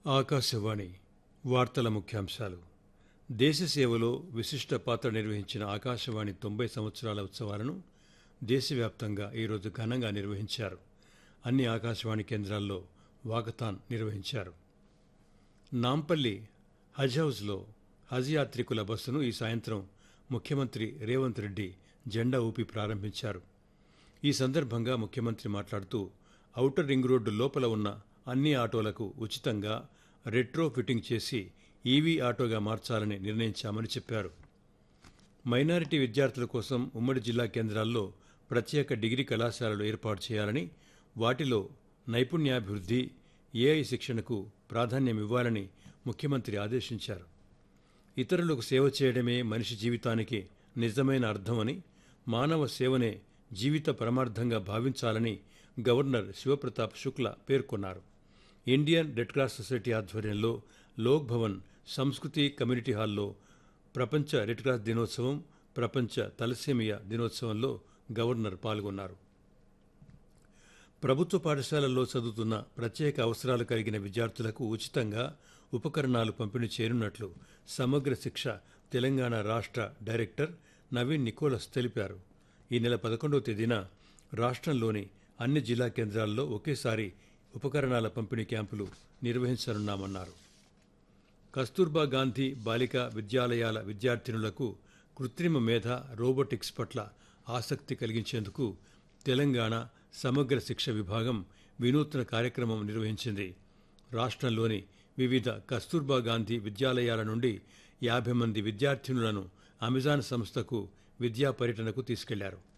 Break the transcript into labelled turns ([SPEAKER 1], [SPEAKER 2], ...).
[SPEAKER 1] ఆకాశవాణి వార్తల ముఖ్యాంశాలు దేశ సేవలో విశిష్ట పాత్ర నిర్వహించిన ఆకాశవాణి తొంభై సంవత్సరాల ఉత్సవాలను దేశవ్యాప్తంగా ఈరోజు ఘనంగా నిర్వహించారు అన్ని ఆకాశవాణి కేంద్రాల్లో వాకథాన్ నిర్వహించారు నాంపల్లి హజ్ హౌస్లో హజ్ యాత్రికుల బస్సును ఈ సాయంత్రం ముఖ్యమంత్రి రేవంత్ రెడ్డి జెండా ఊపి ప్రారంభించారు ఈ సందర్భంగా ముఖ్యమంత్రి మాట్లాడుతూ ఔటర్ రింగ్ రోడ్డు లోపల ఉన్న అన్ని ఆటోలకు ఉచితంగా రెట్రో ఫిట్టింగ్ చేసి ఈవీ ఆటోగా మార్చాలని నిర్ణయించామని చెప్పారు మైనారిటీ విద్యార్థుల కోసం ఉమ్మడి జిల్లా కేంద్రాల్లో ప్రత్యేక డిగ్రీ కళాశాలలు ఏర్పాటు చేయాలని వాటిలో నైపుణ్యాభివృద్ధి ఏఐ శిక్షణకు ప్రాధాన్యమివ్వాలని ముఖ్యమంత్రి ఆదేశించారు ఇతరులకు సేవ చేయడమే మనిషి జీవితానికి నిజమైన అర్థమని మానవ సేవనే జీవిత పరమార్థంగా భావించాలని గవర్నర్ శివప్రతాప్ శుక్ల పేర్కొన్నారు ఇండియన్ రెడ్ క్రాస్ సొసైటీ ఆధ్వర్యంలో లోక్ భవన్ సంస్కృతి కమ్యూనిటీ హాల్లో ప్రపంచ రెడ్ క్రాస్ దినోత్సవం ప్రపంచ తలసేమియా దినోత్సవంలో గవర్నర్ పాల్గొన్నారు ప్రభుత్వ పాఠశాలల్లో చదువుతున్న ప్రత్యేక అవసరాలు కలిగిన విద్యార్థులకు ఉచితంగా ఉపకరణాలు పంపిణీ చేయనున్నట్లు సమగ్ర శిక్ష తెలంగాణ రాష్ట్ర డైరెక్టర్ నవీన్ నికోలస్ తెలిపారు ఈ నెల పదకొండవ తేదీన రాష్ట్రంలోని అన్ని జిల్లా కేంద్రాల్లో ఒకేసారి ఉపకరణాల పంపిణీ క్యాంపులు నిర్వహించనున్నామన్నారు కస్తూర్బా గాంధీ బాలికా విద్యాలయాల విద్యార్థినులకు కృత్రిమ మేధ రోబోటిక్స్ పట్ల ఆసక్తి కలిగించేందుకు తెలంగాణ సమగ్ర శిక్ష విభాగం వినూత్న కార్యక్రమం నిర్వహించింది రాష్ట్రంలోని వివిధ కస్తూర్బా గాంధీ విద్యాలయాల నుండి యాభై మంది విద్యార్థినులను అమెజాన్ సంస్థకు విద్యా పర్యటనకు తీసుకెళ్లారు